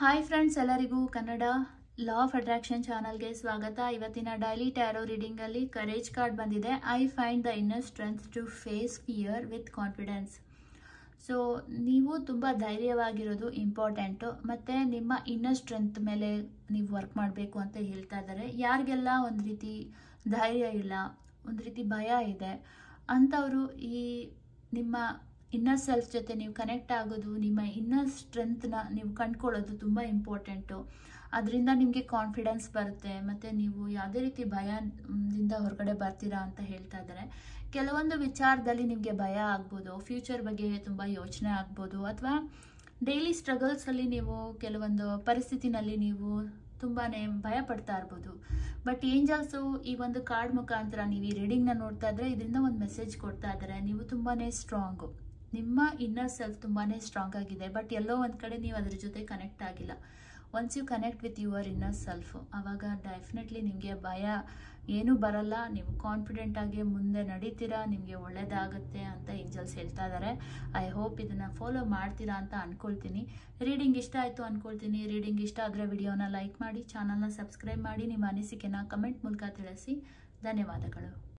hi friends ಎಲ್ಲರಿಗೂ Kannada law of attraction ಚಾನಲ್ಗೆ ಸ್ವಾಗತ ಇವತ್ತಿನ ಡೈಲಿ ಟ್ಯಾರೋ ರೀಡಿಂಗಲ್ಲಿ ಕರೇಜ್ ಕಾರ್ಡ್ ಬಂದಿದೆ I find the inner strength to face fear with confidence so ನೀವು ತುಂಬ ಧೈರ್ಯವಾಗಿರೋದು ಇಂಪಾರ್ಟೆಂಟು ಮತ್ತು ನಿಮ್ಮ ಇನ್ನರ್ ಸ್ಟ್ರೆಂತ್ ಮೇಲೆ ನೀವು ವರ್ಕ್ ಮಾಡಬೇಕು ಅಂತ ಹೇಳ್ತಾ ಇದ್ದಾರೆ ಯಾರಿಗೆಲ್ಲ ಒಂದು ರೀತಿ ಧೈರ್ಯ ಇಲ್ಲ ಒಂದು ರೀತಿ ಭಯ ಇದೆ ಅಂಥವರು ಈ ನಿಮ್ಮ ಇನ್ನರ್ ಸೆಲ್ಫ್ ಜೊತೆ ನೀವು ಕನೆಕ್ಟ್ ಆಗೋದು ನಿಮ್ಮ ಇನ್ನರ್ ಸ್ಟ್ರೆಂತ್ನ ನೀವು ಕಂಡ್ಕೊಳ್ಳೋದು ತುಂಬ ಇಂಪಾರ್ಟೆಂಟು ಅದರಿಂದ ನಿಮಗೆ ಕಾನ್ಫಿಡೆನ್ಸ್ ಬರುತ್ತೆ ಮತ್ತು ನೀವು ಯಾವುದೇ ರೀತಿ ಭಯದಿಂದ ಹೊರಗಡೆ ಬರ್ತೀರಾ ಅಂತ ಹೇಳ್ತಾ ಇದ್ದಾರೆ ಕೆಲವೊಂದು ವಿಚಾರದಲ್ಲಿ ನಿಮಗೆ ಭಯ ಆಗ್ಬೋದು ಫ್ಯೂಚರ್ ಬಗ್ಗೆ ತುಂಬ ಯೋಚನೆ ಆಗ್ಬೋದು ಅಥವಾ ಡೈಲಿ ಸ್ಟ್ರಗಲ್ಸಲ್ಲಿ ನೀವು ಕೆಲವೊಂದು ಪರಿಸ್ಥಿತಿನಲ್ಲಿ ನೀವು ತುಂಬಾ ಭಯ ಪಡ್ತಾ ಇರ್ಬೋದು ಬಟ್ ಏಂಜಲ್ಸು ಈ ಒಂದು ಕಾರ್ಡ್ ಮುಖಾಂತರ ನೀವು ಈ ರೀಡಿಂಗ್ನ ನೋಡ್ತಾ ಇದ್ರೆ ಇದರಿಂದ ಒಂದು ಮೆಸೇಜ್ ಕೊಡ್ತಾ ಇದ್ದಾರೆ ನೀವು ತುಂಬಾ ಸ್ಟ್ರಾಂಗು ನಿಮ್ಮ ಇನ್ನರ್ ಸೆಲ್ಫ್ ತುಂಬಾ ಸ್ಟ್ರಾಂಗ್ ಆಗಿದೆ ಬಟ್ ಎಲ್ಲೋ ಒಂದು ಕಡೆ ನೀವು ಅದ್ರ ಜೊತೆ ಕನೆಕ್ಟ್ ಆಗಿಲ್ಲ once you connect with your inner self ಆವಾಗ ಡೆಫಿನೆಟ್ಲಿ ನಿಮಗೆ ಭಯ ಏನೂ ಬರಲ್ಲ ನೀವು ಕಾನ್ಫಿಡೆಂಟ್ ಆಗಿ ಮುಂದೆ ನಡೀತೀರಾ ನಿಮಗೆ ಒಳ್ಳೇದಾಗುತ್ತೆ ಅಂತ ಏಂಜಲ್ಸ್ ಹೇಳ್ತಾ ಇದ್ದಾರೆ ಐ ಹೋಪ್ ಇದನ್ನು ಫಾಲೋ ಮಾಡ್ತೀರಾ ಅಂತ ಅಂದ್ಕೊಳ್ತೀನಿ ರೀಡಿಂಗ್ ಇಷ್ಟ ಆಯಿತು ಅಂದ್ಕೊಳ್ತೀನಿ ರೀಡಿಂಗ್ ಇಷ್ಟ ಆದರೆ ವಿಡಿಯೋನ ಲೈಕ್ ಮಾಡಿ ಚಾನಲ್ನ ಸಬ್ಸ್ಕ್ರೈಬ್ ಮಾಡಿ ನಿಮ್ಮ ಅನಿಸಿಕೆನ ಕಮೆಂಟ್ ಮೂಲಕ ತಿಳಿಸಿ ಧನ್ಯವಾದಗಳು